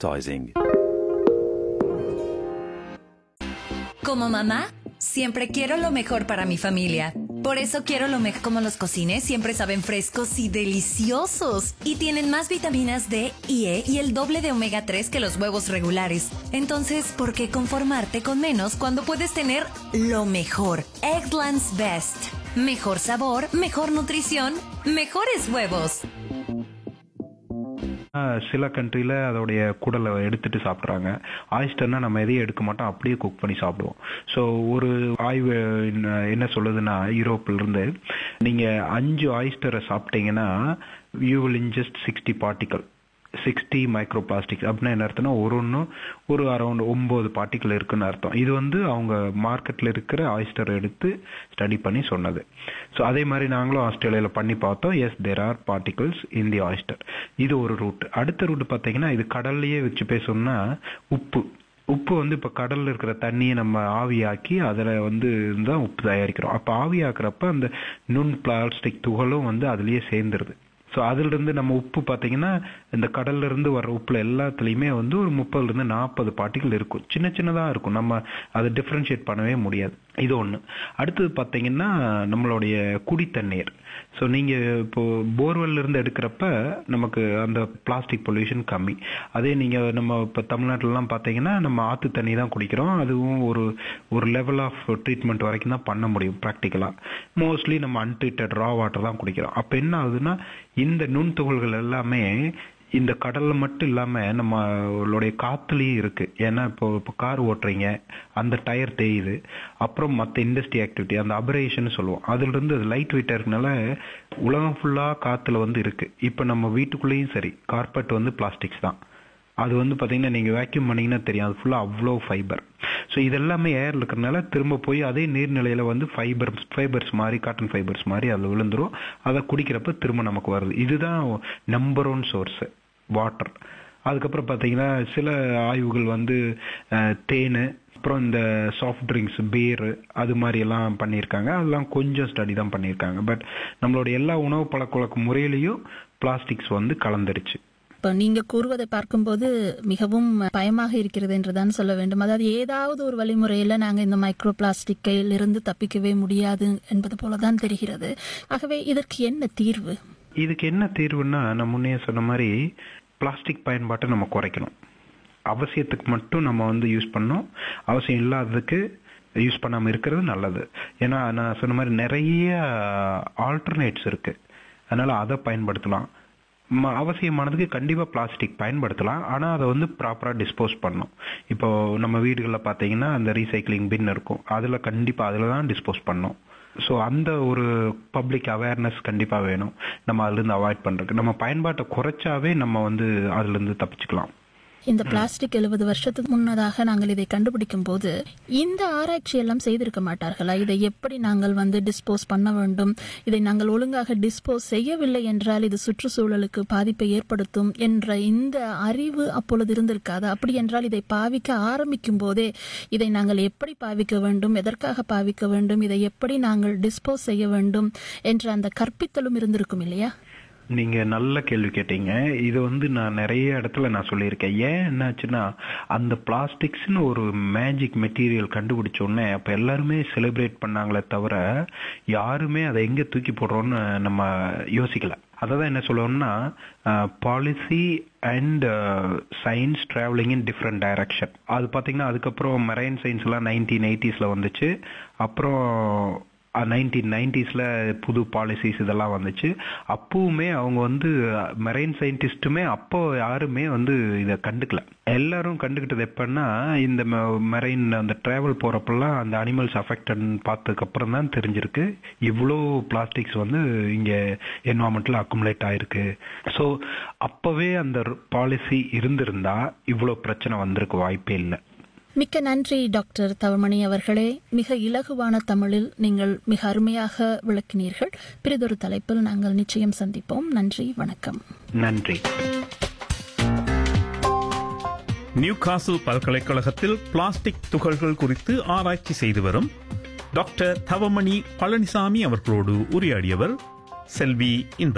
advertising. Como mamá, siempre quiero lo mejor para mi familia. Por eso quiero lo mejor como los cocines siempre saben frescos y deliciosos. Y tienen más vitaminas D y E y el doble de omega 3 que los huevos regulares. Entonces, ¿por qué conformarte con menos cuando puedes tener lo mejor? Eggland's Best. Mejor sabor, mejor nutrición, mejores huevos. ஆஹ் சில கண்ட்ரியில் அதோடைய குடலை எடுத்துட்டு சாப்பிட்றாங்க ஆயிஸ்டர்னா நம்ம எதையும் எடுக்க மாட்டோம் அப்படியே குக் பண்ணி சாப்பிடுவோம் ஸோ ஒரு ஆய்வு என்ன- என்ன சொல்லுதுன்னா யூரோப்ல இருந்து நீங்கள் அஞ்சு ஆயிஸ்டரை சாப்பிட்டீங்கன்னா you will ingest sixty particle sixty micro plastics அப்படின்னா என்ன அர்த்தம்னா ஒரு ஒன்றும் ஒரு அரௌண்ட் ஒம்பது பார்ட்டிக்கல் இருக்குன்னு அர்த்தம் இது வந்து அவங்க மார்க்கெட்டில் இருக்கிற ஆயிஸ்டர் எடுத்து ஸ்டடி பண்ணி சொன்னது ஸோ அதே மாதிரி நாங்களும் ஆஸ்திரேலியாவில் பண்ணி பார்த்தோம் yes there are particles in the oyster இது ஒரு ரூட் அடுத்த ரூட் பார்த்தீங்கன்னா இது கடல்லையே வச்சு பேசணும்னா உப்பு உப்பு வந்து இப்போ கடல்ல இருக்கிற தண்ணியை நம்ம ஆவியாக்கி அதில் வந்து தான் உப்பு தயாரிக்கிறோம் அப்போ ஆவியாக்குறப்ப அந்த நுண் பிளாஸ்டிக் துகளும் வந்து அதுலேயே சேர்ந்துருது ஸோ அதிலிருந்து நம்ம உப்பு பார்த்தீங்கன்னா இந்த கடல்ல இருந்து வர்ற உப்புல எல்லாத்துலேயுமே வந்து ஒரு முப்பதுல இருந்து நாற்பது பார்ட்டிகள் இருக்கும் சின்ன சின்னதாக இருக்கும் நம்ம அதை டிஃப்ரென்ஷியேட் பண்ணவே முடியாது இது ஒன்று அடுத்தது பார்த்தீங்கன்னா நம்மளுடைய குடி தண்ணீர் ஸோ நீங்கள் இப்போ போர்வெல்ல இருந்து எடுக்கிறப்ப நமக்கு அந்த பிளாஸ்டிக் பொல்யூஷன் கம்மி அதே நீங்கள் நம்ம இப்போ தமிழ்நாட்டிலலாம் பார்த்தீங்கன்னா நம்ம ஆற்று தண்ணி தான் குடிக்கிறோம் அதுவும் ஒரு ஒரு லெவல் ஆஃப் ட்ரீட்மெண்ட் வரைக்கும் தான் பண்ண முடியும் ப்ராக்டிக்கலாக மோஸ்ட்லி நம்ம அன்ட்ரீட்டட் ரா வாட்டர் தான் குடிக்கிறோம் அப்போ என்ன ஆகுதுன்னா இந்த நுண்துகள்கள் எல்லாமே இந்த கடல்ல மட்டும் இல்லாம நம்மளுடைய காத்துலயும் இருக்கு ஏன்னா இப்போ இப்போ கார் ஓட்டுறீங்க அந்த டயர் தேயுது அப்புறம் மற்ற இண்டஸ்ட்ரி ஆக்டிவிட்டி அந்த அபரேஷன் சொல்லுவோம் அதுல இருந்து அது லைட் வெயிட்டா இருக்கனால உலகம் ஃபுல்லா காத்துல வந்து இருக்கு இப்போ நம்ம வீட்டுக்குள்ளேயும் சரி கார்பெட் வந்து பிளாஸ்டிக்ஸ் தான் அது வந்து பாத்தீங்கன்னா நீங்க வேக்யூம் பண்ணீங்கன்னா தெரியும் அது ஃபுல்லா அவ்வளோ ஃபைபர் ஸோ இதெல்லாமே ஏர்ல இருக்கிறனால திரும்ப போய் அதே நீர்நிலையில வந்து ஃபைபர் ஃபைபர்ஸ் மாதிரி காட்டன் ஃபைபர்ஸ் மாதிரி அதில் விழுந்துரும் அதை குடிக்கிறப்ப திரும்ப நமக்கு வருது இதுதான் நம்பர் ஒன் சோர்ஸ் வாட்டர் அதுக்கப்புறம் பார்த்தீங்கன்னா சில ஆய்வுகள் வந்து அஹ், தேன் அப்புறம் இந்த சாஃப்ட் ட்ரிங்க்ஸ் பீர் அது மாதிரி எல்லாம் பண்ணியிருக்காங்க அதெல்லாம் கொஞ்சம் ஸ்டடி தான் பண்ணியிருக்காங்க பட் நம்மளோட எல்லா உணவு பழக்க வழக்க முறையிலையும் பிளாஸ்டிக்ஸ் வந்து கலந்துருச்சு இப்ப நீங்க கூறுவதை பார்க்கும்போது மிகவும் பயமாக இருக்கிறது என்றுதான் சொல்ல வேண்டும் அதாவது ஏதாவது ஒரு வழிமுறையில நாங்க இந்த மைக்ரோ பிளாஸ்டிக்கில் இருந்து தப்பிக்கவே முடியாது என்பது போலதான் தெரிகிறது ஆகவே இதற்கு என்ன தீர்வு இதுக்கு என்ன தீர்வுன்னா நான் முன்னே சொன்ன மாதிரி பிளாஸ்டிக் பயன்பாட்டை நம்ம குறைக்கணும் அவசியத்துக்கு மட்டும் நம்ம வந்து யூஸ் பண்ணோம் அவசியம் இல்லாததுக்கு யூஸ் பண்ணாம இருக்கிறது நல்லது ஏன்னா நான் சொன்ன மாதிரி நிறைய ஆல்டர்னேட்ஸ் இருக்கு அதனால அதை பயன்படுத்தலாம் ம- அவசியமானதுக்கு கண்டிப்பா பிளாஸ்டிக் பயன்படுத்தலாம் ஆனா அதை வந்து ப்ராப்பரா டிஸ்போஸ் பண்ணணும் இப்போ நம்ம வீடுகளில் பார்த்தீங்கன்னா அந்த ரீசைக்ளிங் பின் இருக்கும் அதுல கண்டிப்பா அதுல தான் டிஸ்போஸ் பண்ணணும் ஸோ அந்த ஒரு பப்ளிக் அவேர்னஸ் கண்டிப்பா வேணும் நம்ம அதுல இருந்து அவாய்ட் பண்றதுக்கு நம்ம பயன்பாட்டை குறைச்சாவே நம்ம வந்து அதுல இருந்து தப்பிச்சுக்கலாம் இந்த பிளாஸ்டிக் எழுபது வருஷத்துக்கு முன்னதாக நாங்கள் இதை கண்டுபிடிக்கும் போது இந்த ஆராய்ச்சி எல்லாம் செய்திருக்க மாட்டார்களா இதை எப்படி நாங்கள் வந்து டிஸ்போஸ் பண்ண வேண்டும் இதை நாங்கள் ஒழுங்காக டிஸ்போஸ் செய்யவில்லை என்றால் இது சுற்றுச்சூழலுக்கு பாதிப்பை ஏற்படுத்தும் என்ற இந்த அறிவு அப்பொழுது இருந்திருக்காது அப்படி என்றால் இதை பாவிக்க ஆரம்பிக்கும் போதே இதை நாங்கள் எப்படி பாவிக்க வேண்டும் எதற்காக பாவிக்க வேண்டும் இதை எப்படி நாங்கள் டிஸ்போஸ் செய்ய வேண்டும் என்ற அந்த கற்பித்தலும் இருந்திருக்கும் இல்லையா நீங்க நல்ல கேள்வி கேட்டீங்க இது வந்து நான் நிறைய இடத்துல நான் சொல்லியிருக்கேன் ஏன் என்னாச்சுன்னா அந்த பிளாஸ்டிக்ஸ்னு ஒரு மேஜிக் மெட்டீரியல் கண்டுபிடிச்ச உடனே அப்ப எல்லாருமே செலிப்ரேட் பண்ணாங்களே தவிர யாருமே அதை எங்க தூக்கி போடுறோம்னு நம்ம யோசிக்கல அதான் என்ன சொல்லுவோம்னா policy and science travelling in different direction அது பார்த்தீங்கன்னா அதுக்கப்புறம் மெரைன் சயின்ஸ் எல்லாம் நைன்டீன் எயிட்டிஸ்ல வந்துச்சு அப்புறம் நைன்டீன் நைன்டிஸ்ல புது பாலிசிஸ் இதெல்லாம் வந்துச்சு அப்பவுமே அவங்க வந்து மெரைன் சயின்டிஸ்ட்டுமே அப்போ யாருமே வந்து இதை கண்டுக்கல எல்லாரும் கண்டுக்கிட்டது எப்பன்னா இந்த மெரைன் அந்த டிராவல் போறப்பெல்லாம் அந்த அனிமல்ஸ் அஃபெக்டட் பார்த்ததுக்கு அப்புறம் தான் தெரிஞ்சிருக்கு இவ்வளோ பிளாஸ்டிக்ஸ் வந்து இங்க என்வாமெண்ட்ல அக்குமுலேட் ஆயிருக்கு ஸோ அப்பவே அந்த பாலிசி இருந்திருந்தா இவ்வளோ பிரச்சனை வந்திருக்க வாய்ப்பே இல்லை மிக்க நன்றி டாக்டர் தவமணி அவர்களே மிக இலகுவான தமிழில் நீங்கள் மிக அருமையாக விளக்கினீர்கள் பிறிதொரு தலைப்பில் நாங்கள் நிச்சயம் சந்திப்போம் நன்றி வணக்கம் நன்றி நியூ காசில் பல்கலைக்கழகத்தில் பிளாஸ்டிக் துகள்கள் குறித்து ஆராய்ச்சி செய்து வரும் டாக்டர் தவமணி பழனிசாமி அவர்களோடு உரையாடியவர் செல்வி இன்ப